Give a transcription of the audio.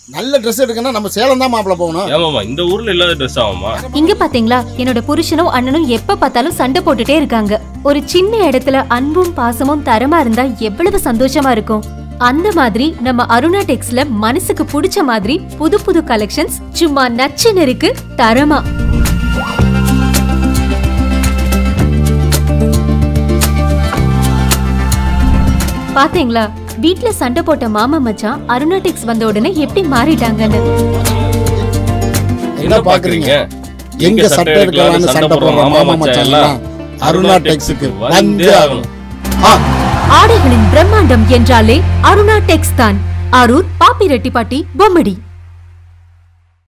நல்ல ட்ரெஸ் எடுக்கணும்னா நம்ம சேலம் தான் மாப்பிள்ள போகணும் ஏமாமா இந்த ஊர்ல இல்லாத ட்ரெஸ் ஆகுமா இங்க பாத்தீங்களா என்னோட புருஷனும் அண்ணனும் எப்ப பார்த்தாலும் சண்டை போட்டுட்டே இருக்காங்க ஒரு சின்ன இடத்துல அன்பும் பாசமும் தரமா இருந்தா எவ்வளவு சந்தோஷமா இருக்கும் அந்த மாதிரி நம்ம அருணா டெக்ஸ்ல மனசுக்கு பிடிச்ச மாதிரி புது புது கலெக்ஷன்ஸ் சும்மா நச்சுன்னு இருக்கு தரமா பாத்தீங்களா வீட்ல சண்டை போட்ட மாமா மச்சான் அருணா டெக்ஸ் வந்த உடனே எப்படி மாறிட்டாங்கன்னு என்ன பாக்குறீங்க எங்க சட்டை எடுக்கலாம்னு சண்டை போடுற மாமா மச்சான் எல்லாம் அருணா டெக்ஸுக்கு வந்தே ஆகணும் ஆ ஆடைகளின் பிரம்மாண்டம் என்றாலே அருணா டெக்ஸ் தான் அரூர் பாப்பிரெட்டிப்பட்டி பொம்மடி